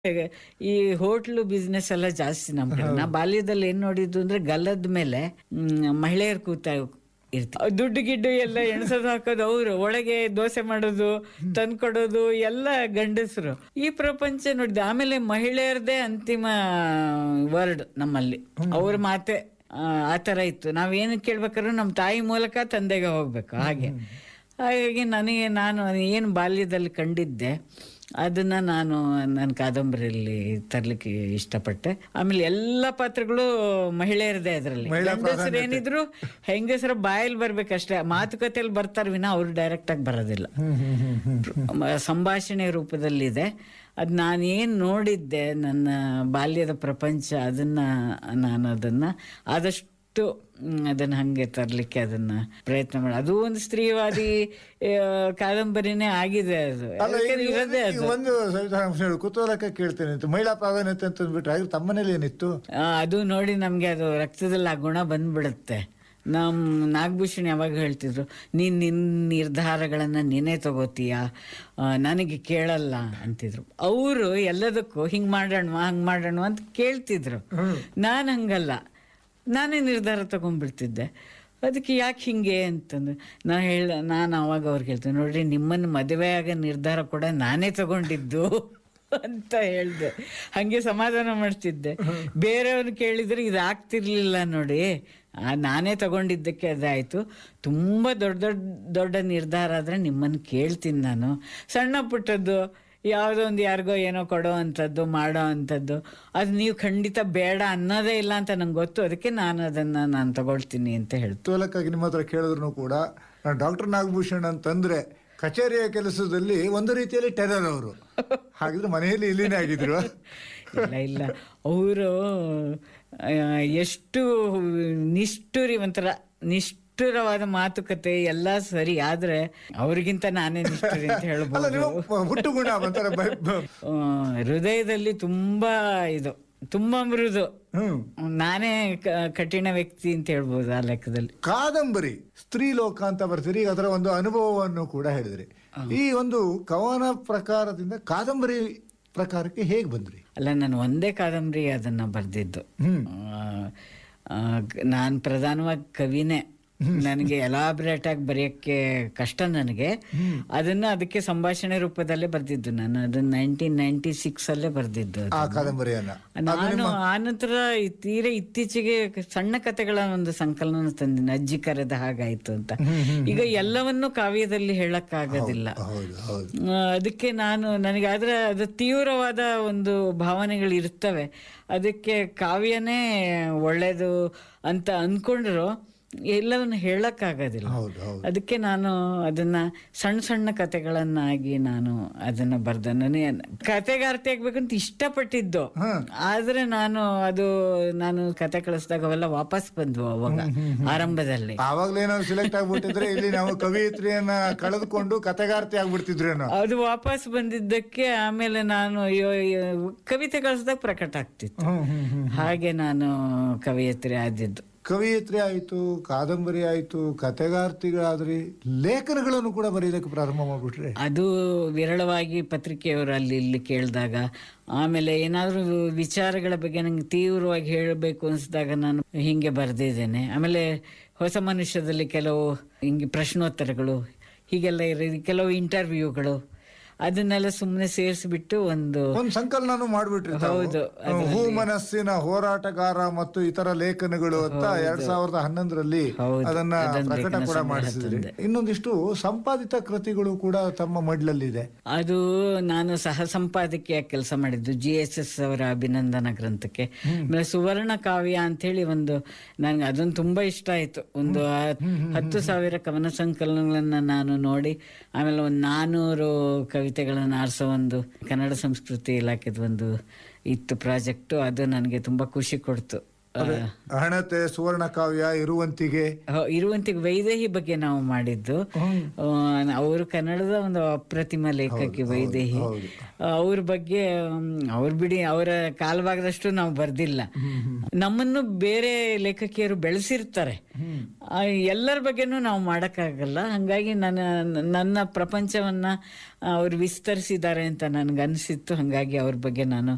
ಈ hotel business ಎಲ್ಲ ಜಾಸ್ತಿ ನಮ್ ಕಡೆ ನಾ ಬಾಲ್ಯದಲ್ಲಿ ಏನ್ ನೋಡಿದ್ದು ಅಂದ್ರೆ ಗಲ್ಲದ ಮೇಲೆ ಮ್, ಮಹಿಳೆಯರು ಕೂತ ಇರ್ತಾರೆ ದುಡ್ಡು ಗಿಡ್ಡು ಎಲ್ಲ ಎಣಸೋದು ಹಾಕೋದು ಅವರು ಒಳಗೆ ದೋಸೆ ಮಾಡೋದು ತಂದ್ಕೊಡೋದು ಎಲ್ಲ ಗಂಡಸರು ಈ ಪ್ರಪಂಚ ನೋಡಿದೆ ಆಮೇಲೆ ಮಹಿಳೆಯರದೇ ಅಂತಿಮ ವರ್ಡ್ ನಮ್ಮಲ್ಲಿ ಅವ್ರ ಮಾತೆ ಆ, ಆ ತರ ಇತ್ತು ನಾವೇನು ಕೇಳ್ಬೇಕಾದ್ರೂ ನಮ್ಮ ತಾಯಿ ಮೂಲಕ ತಂದೆಗೆ ಹೋಗ್ಬೇಕು ಹಾಗೆ ಹಾಗಾಗಿ ನನಗೆ ನಾನು ಏನು ಬಾಲ್ಯದಲ್ಲಿ ಕಂಡಿದ್ದೆ ಅದನ್ನ ನಾನು ನನ್ನ ಕಾದಂಬರಿಯಲ್ಲಿ ತರ್ಲಿಕ್ಕೆ ಇಷ್ಟಪಟ್ಟೆ ಆಮೇಲೆ ಎಲ್ಲ ಪಾತ್ರಗಳು ಮಹಿಳೆಯರದೇ ಅದರಲ್ಲಿ ಗಂಡಸರು ಏನಿದ್ರು ಹೆಂಗಸರ ಬಾಯಲ್ಲಿ ಬರ್ಬೇಕಷ್ಟೇ ಮಾತುಕತೆಯಲ್ಲಿ ಬರ್ತಾರೆ ವಿನ ಅವ್ರು ಡೈರೆಕ್ಟ್ ಆಗಿ ಬರೋದಿಲ್ಲ ಮ- ಸಂಭಾಷಣೆ ರೂಪದಲ್ಲಿದೆ ಅದು ನಾನೇನು ನೋಡಿದ್ದೆ ನನ್ನ ಬಾಲ್ಯದ ಪ್ರಪಂಚ ಅದನ್ನ ನಾನು ಅದನ್ನ ಆದಷ್ಟು ಮ್, ಅದನ್ನ ಹಂಗೆ ತರಲಿಕ್ಕೆ ಅದನ್ನ ಪ್ರಯತ್ನ ಮಾಡಿ ಅದು ಒಂದು ಸ್ತ್ರೀವಾದಿ ಆ, ಕಾದಂಬರಿನೇ ಆಗಿದೆ ಅದು ಅಲ್ಲ ಈಗ- ಯಾಕಂದ್ರೆ ಇರೋದೇ ಈಗ ಅದು ಒಂದು ಸವಿತಾ ಹೇಳಿ ಕುತೂಹಲಕ್ಕೆ ಕೇಳ್ತೇನೆ ಅಂತ ಮಹಿಳಾ ಪ್ರಾಧಾನ್ಯತೆ ಅಂತ ಅಂದ್ಬಿಟ್ರೆ ಹಾಗೆ ತಮ್ಮ ಮನೇಲಿ ಏನಿತ್ತು ಆ, ಅದು ನೋಡಿ ನಮ್ಗೆ ಅದು ರಕ್ತದಲ್ಲಿ ಆ ಗುಣ ಬಂದ್ಬಿಡುತ್ತೆ ನಮ್ ನಾಗಭೂಷಣ್ ಯಾವಾಗ ಹೇಳ್ತಿದ್ರು ನೀನ್ ನಿನ್ ನಿರ್ಧಾರಗಳನ್ನ ನೀನೇ ತಗೋತೀಯ ಆ, ನನಗೆ ಕೇಳಲ್ಲ ಅಂತಿದ್ರು ಅವರು ಎಲ್ಲದಕ್ಕೂ ಹಿಂಗ್ ಮಾಡೋಣ ಹಂಗ್ ಮಾಡೋಣ ಅಂತ ಕೇಳ್ತಿದ್ರು ನಾನು ಹಂಗಲ್ಲ ನಾನೇ ನಿರ್ಧಾರ ತಗೊಂಡ್ಬಿಡ್ತಿದ್ದೆ ಅದಕ್ಕೆ ಯಾಕೆ ಹಿಂಗೆ ಅಂತಂದು ನಾ ಹೇಳ ನಾನು ಅವಾಗ ಅವ್ರಿಗೆ ಹೇಳ್ತೇನೆ ನೋಡ್ರಿ ನಿಮ್ಮನ್ನು ಮದುವೆ ಆಗ ನಿರ್ಧಾರ ಕೂಡ ನಾನೇ ತಗೊಂಡಿದ್ದು ಅಂತ ಹೇಳ್ದೆ ಹಂಗೆ ಸಮಾಧಾನ ಮಾಡ್ತಿದ್ದೆ ಬೇರೆಯವ್ರು ಕೇಳಿದ್ರೆ ಇದು ಆಗ್ತಿರ್ಲಿಲ್ಲ ನೋಡಿ ಆ, ನಾನೇ ತಗೊಂಡಿದ್ದಕ್ಕೆ ಅದಾಯ್ತು ತುಂಬ ದೊಡ್ಡ ದೊಡ್ಡ ದೊಡ್ಡ ನಿರ್ಧಾರ ಆದ್ರೆ ನಿಮ್ಮನ್ನು ಕೇಳ್ತೀನಿ ನಾನು ಸಣ್ಣ ಪುಟ್ಟದ್ದು ಯಾವುದೋ ಒಂದು ಯಾರಿಗೋ ಏನೋ ಕೊಡೋ ಅಂಥದ್ದು ಮಾಡೋ ಅಂಥದ್ದು ಅದು ನೀವು ಖಂಡಿತ ಬೇಡ ಅನ್ನೋದೇ ಇಲ್ಲ ಅಂತ ನಂಗೆ ಗೊತ್ತು ಅದಕ್ಕೆ ನಾನು ಅದನ್ನ ನಾನು ತಗೊಳ್ತೀನಿ ಅಂತ ಹೇಳ್ತು ಕುತೂಹಲಕ್ಕಾಗಿ ನಿಮ್ಮ ಹತ್ರ ಕೇಳಿದ್ರು ಕೂಡ ಡಾಕ್ಟರ್ ನಾಗಭೂಷಣ್ ಅಂತಂದ್ರೆ ಕಚೇರಿಯ ಕೆಲಸದಲ್ಲಿ ಒಂದು ರೀತಿಯಲ್ಲಿ ಟೆರರ್ ಅವರು ಹಾಗಿದ್ರೆ ಮನೆಯಲ್ಲಿ ಇಲ್ಲಿನೇ ಆಗಿದ್ರು ಇಲ್ಲ ಇಲ್ಲ ಅವರು ಎಷ್ಟು ನಿಷ್ಠುರಿ ಒಂಥರ ನಿಷ್ಠುರವಾದ ಮಾತುಕತೆ ಎಲ್ಲ ಸರಿ ಆದ್ರೆ ಅವ್ರಿಗಿಂತ ನಾನೇ ನಿಷ್ಠುರಿ ಅಂತ ಅಲ್ಲ ಹೇಳ್ಬೋದು ನೀವು ಹುಟ್ಟು ಗುಣ ಒಂಥರ ಬ- ಬ- ಆ, ಹೃದಯದಲ್ಲಿ ತುಂಬಾ ಇದು ತುಂಬಾ ಮೃದು ಹ್ಮ್ ನಾನೇ ಕ- ಕಠಿಣ ವ್ಯಕ್ತಿ ಅಂತ ಹೇಳ್ಬೋದು ಆ ಲೆಕ್ಕದಲ್ಲಿ ಕಾದಂಬರಿ ಸ್ತ್ರೀ ಲೋಕ ಅಂತ ಬರ್ತೀರಿ ಈಗ ಅದರ ಒಂದು ಅನುಭವವನ್ನು ಕೂಡ ಹೇಳಿದ್ರಿ ಈ ಒಂದು ಕವನ ಪ್ರಕಾರದಿಂದ ಕಾದಂಬರಿ ಪ್ರಕಾರಕ್ಕೆ ಹೇಗೆ ಬಂದ್ರಿ ಅಲ್ಲ ನಾನು ಒಂದೇ ಕಾದಂಬರಿ ಅದನ್ನ ಬರ್ದಿದ್ದು ಹ್ಮ್ ನಾನು ಪ್ರಧಾನವಾಗಿ ಕವಿನೇ ನನಗೆ ಎಲಾಬ್ರೇಟ್ ಆಗಿ ಬರೆಯಕ್ಕೆ ಕಷ್ಟ ನನಗೆ ಅದನ್ನ ಅದಕ್ಕೆ ಸಂಭಾಷಣೆ ರೂಪದಲ್ಲೇ ಬರ್ದಿದ್ದು ನಾನು ಅದನ್ನ ನೈನ್ಟೀನ್ ನೈನ್ಟಿ ಸಿಕ್ಸ್ ಅಲ್ಲೇ ಬರ್ದಿದ್ದು ಅದು. ಆ ಕಾದಂಬರಿಯನ್ನ ನಾನು ಆನಂತರ ಈ ತೀರಾ ಇತ್ತೀಚೆಗೆ ಸಣ್ಣ ಕಥೆಗಳ ಒಂದು ಸಂಕಲನ ತಂದಿನಿ ಅಜ್ಜಿ ಕರೆದ ಹಾಗಾಯ್ತು ಅಂತ ಈಗ ಎಲ್ಲವನ್ನೂ ಕಾವ್ಯದಲ್ಲಿ ಹೇಳಕ್ಕಾಗೋದಿಲ್ಲ ಹೌದು ಹೌದು ಆ, ಅದಕ್ಕೆ ನಾನು ನನಗೆ ಆದ್ರೆ ಅದು ತೀವ್ರವಾದ ಒಂದು ಭಾವನೆಗಳು ಇರ್ತವೆ ಅದಕ್ಕೆ ಕಾವ್ಯನೇ ಒಳ್ಳೇದು ಅಂತ ಅನ್ಕೊಂಡ್ರು ಎಲ್ಲವನ್ನು ಹೇಳಕ್ಕಾಗೋದಿಲ್ಲ ಹೌದು ಹೌದು ಅದಕ್ಕೆ ನಾನು ಅದನ್ನ ಸಣ್ಣ ಸಣ್ಣ ಕತೆಗಳನ್ನಾಗಿ ನಾನು ಅದನ್ನ ಬರ್ದೆ ನನಗೆ ಕತೆಗಾರ್ತಿ ಆಗ್ಬೇಕಂತ ಇಷ್ಟಪಟ್ಟಿದ್ದು ಹ್ಮ್. ಆದ್ರೆ ನಾನು ಅದು ನಾನು ಕತೆ ಕಳಿಸಿದಾಗ ಅವೆಲ್ಲ ವಾಪಸ್ ಬಂದ್ವು ಅವಾಗ ಆರಂಭದಲ್ಲಿ ಆವಾಗ್ಲೇ ಏನಾದ್ರು ಸಿಲೆಕ್ಟ್ ಆಗ್ಬಿಟ್ಟಿದ್ರೆ ಇಲ್ಲಿ ನಾವು ಕವಿಯತ್ರಿಯನ್ನ ಕಳೆದುಕೊಂಡು ಕತೆಗಾರ್ತಿ ಆಗ್ಬಿಡ್ತಿದ್ರೇನೋ ಅದು ವಾಪಸ್ ಬಂದಿದ್ದಕ್ಕೆ ಆಮೇಲೆ ನಾನು ಅಯ್ಯೋ ಅಯ್ಯೋ, ಕವಿತೆ ಕಳಿಸಿದಾಗ ಪ್ರಕಟ ಆಗ್ತಿತ್ತು ಹ್ಮ್ ಹ್ಮ್ ಹ್ಮ್ ಹಾಗೆ ನಾನು ಕವಿಯತ್ರಿ ಆದಿದ್ದು ಕವಿಯತ್ರಿ ಆಯ್ತು ಕಾದಂಬರಿ ಆಯ್ತು ಕತೆಗಾರ್ತಿಗಳಾದ್ರಿ ಲೇಖನಗಳನ್ನು ಕೂಡ ಬರೆಯೋದಕ್ಕೆ ಪ್ರಾರಂಭ ಮಾಡ್ಬಿಟ್ರೆ ಅದು ವಿರಳವಾಗಿ ಪತ್ರಿಕೆಯವರು ಅಲ್ಲಿ ಇಲ್ಲಿ ಕೇಳಿದಾಗ ಆಮೇಲೆ ಏನಾದರೂ ವಿಚಾರಗಳ ಬಗ್ಗೆ ನಂಗೆ ತೀವ್ರವಾಗಿ ಹೇಳಬೇಕು ಅನಿಸಿದಾಗ ನಾನು ಹಿಂಗೆ ಬರೆದಿದ್ದೇನೆ ಆಮೇಲೆ ಹೊಸ ಮನುಷ್ಯದಲ್ಲಿ ಕೆಲವು ಹಿಂಗೆ ಪ್ರಶ್ನೋತ್ತರಗಳು ಹೀಗೆಲ್ಲ ಇರೋ ಕೆಲವು ಇಂಟರ್ವ್ಯೂಗಳು ಅದನ್ನೆಲ್ಲ ಸುಮ್ಮನೆ ಸೇರಿಸ್ಬಿಟ್ಟು ಒಂದು ಒಂದು ಸಂಕಲನ ಮಾಡ್ಬಿಟ್ರಿ ತಾವು. ಹೌದು, ಹೂ ಮನಸ್ಸಿನ ಹೋರಾಟಗಾರ ಮತ್ತು ಇತರ ಲೇಖನಗಳು ಅಂತ ಎರಡ್ ಸಾವಿರದ ಹನ್ನೊಂದರಲ್ಲಿ ಹೌದು, ಅದನ್ನ ಅದನ್ನ ಪ್ರಕಟ ಲೇಖನ ಕೂಡ ಸಂಗ್ರಹ ಮಾಡಿಸಿದ್ರಿ ತಂದೆ. ಇನ್ನೊಂದಿಷ್ಟು ಸಂಪಾದಿತ ಕೃತಿಗಳು ಕೂಡ ತಮ್ಮ ಮಡ್ಲಲ್ಲಿದೆ ಅದು ನಾನು ಸಹ ಸಂಪಾದಕಿಯಾಗಿ ಕೆಲಸ ಮಾಡಿದ್ದು ಜಿ ಎಸ್ ಎಸ್ ಅವರ ಅಭಿನಂದನಾ ಗ್ರಂಥಕ್ಕೆ ಆಮೇಲೆ ಸುವರ್ಣ ಕಾವ್ಯ ಅಂತ ಹೇಳಿ ಒಂದು ನನ್ಗೆ ಅದೊಂದು ತುಂಬಾ ಇಷ್ಟ ಆಯ್ತು ಒಂದು ಹತ್- ಹತ್ತು ಸಾವಿರ ಕವನ ಸಂಕಲನಗಳನ್ನ ನಾನು ನೋಡಿ ಆಮೇಲೆ ಒಂದು ನಾನೂರು ಕವಿತೆಗಳನ್ನು ಆರಿಸೋ ಒಂದು ಕನ್ನಡ ಸಂಸ್ಕೃತಿ ಇಲಾಖೆದ ಒಂದು ಇತ್ತು ಪ್ರಾಜೆಕ್ಟು ಅದು ನನಗೆ ತುಂಬಾ ಖುಷಿ ಕೊಡ್ತು ಆ, ಹಣತೆ ಸುವರ್ಣ ಕಾವ್ಯ ಇರುವಂತಿಗೆ ಹ- ಇರುವಂತಿಗೆ ವೈದೇಹಿ ಬಗ್ಗೆ ನಾವು ಮಾಡಿದ್ದು ಅವರು ಕನ್ನಡದ ಒಂದು ಅಪ್ರತಿಮ ಲೇಖಕಿ ವೈದೇಹಿ ಹೌದು. ಅವ್ರ ಬಗ್ಗೆ ಅವ್ರ ಬಿಡಿ ಅವರ ಕಾಲಭಾಗದಷ್ಟು ನಾವು ಬರ್ದಿಲ್ಲ ನಮ್ಮನ್ನು ಬೇರೆ ಲೇಖಕಿಯರು ಬೆಳೆಸಿರ್ತಾರೆ ಆ, ಎಲ್ಲರ ಬಗ್ಗೆನೂ ನಾವು ಮಾಡೋಕ್ಕಾಗಲ್ಲ ಹಂಗಾಗಿ ನನ್ನ ನನ್ನ ಪ್ರಪಂಚವನ್ನ ಅವ್ರು ವಿಸ್ತರಿಸಿದ್ದಾರೆ ಅಂತ ನನ್ಗೆ ಅನಿಸಿತ್ತು ಹಂಗಾಗಿ ಅವ್ರ ಬಗ್ಗೆ ನಾನು